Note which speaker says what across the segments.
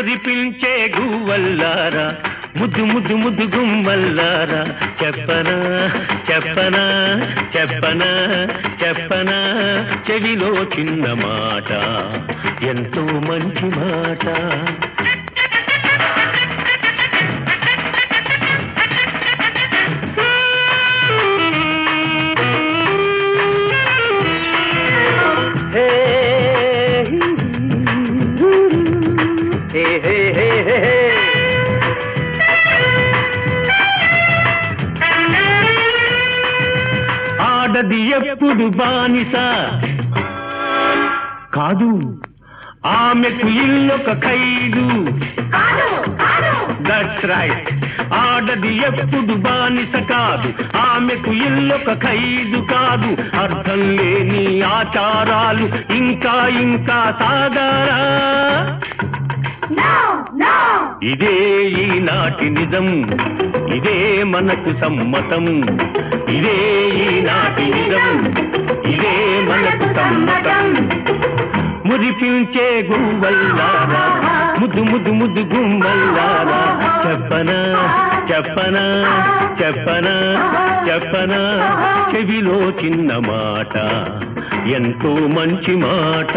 Speaker 1: మురిపించే గువ్వల్లారా ముద్దు ముద్దు ముద్దు గుమ్మల్లారా చెప్పనా చెప్పనా చెప్పనా చెప్పనా చెవిలో చిన్న మాట ఎంతో మంచి మాట హే హే హే హే హే హే ఆడది ఎప్పుడు బానిస కాదు ఆమెకు ఇల్లొక ఖైదు దట్స్ రైట్ ఆడది ఎప్పుడు బానిస కాదు ఆమెకు ఇల్లొక ఖైదు కాదు అర్థం లేని ఆచారాలు ఇంకా ఇంకా సాగారా ఇదే ఈనాటి నిజం ఇదే మనకు సమ్మతం ఇదే ఈనాటి నిజం ఇదే మనకు సమ్మతం మురిపించే గువ్వల్లారా ముద్దు ముద్దు ముద్దు గుమ్మల్లారా చెప్పనా చెప్పనా చెప్పనా చెప్పనా చెవిలో చిన్న మాట ఎంతో మంచి మాట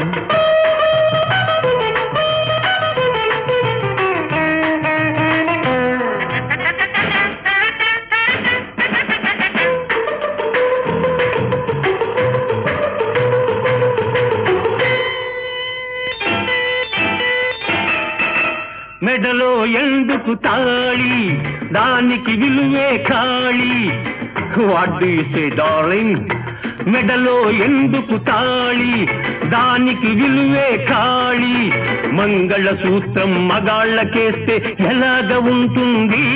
Speaker 1: మెడలో ఎందుకు తాళి దానికి విలువే ఖాళీ what do you say darling మెడలో ఎందుకు తాళి దానికి విలువే ఖాళీ మంగళ సూత్రం మగాళ్ళకేస్తే ఎలాగ ఉంటుంది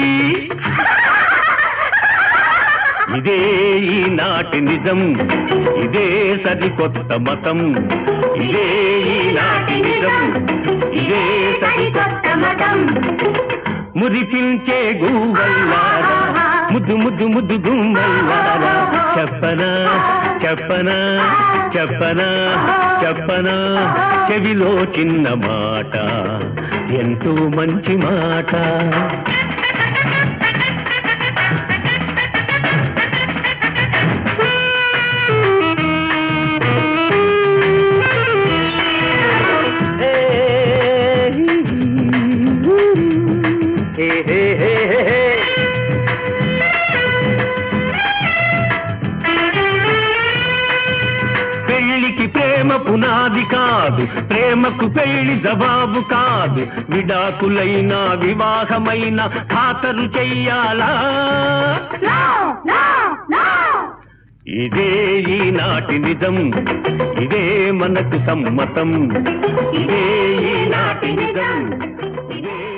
Speaker 1: ఇదే ఈనాటి నిజం ఇదే సరికొత్త మతం ఇదే ఈనాటి నిజం ఇదే సరికొత్త మతం మురిపించే గువ్వల్లారా ముద్దు ముద్దు ముద్దు గుమ్మల్లారా చెప్పనా చెప్పనా చెప్పనా చెప్పనా చెవిలో చిన్న మాట ఎంతో మంచి మాట హే హే హే హే హే పెళ్లికి ప్రేమ పునాది కాదు ప్రేమకు పెళ్లి జవాబు కాదు విడాకులైన వివాహమైన ఖాతరు చెయ్యాలా ఇదే ఈనాటి నిజం ఇదే మనకు సమ్మతం ఇదే ఈనాటి నిజం ఇదే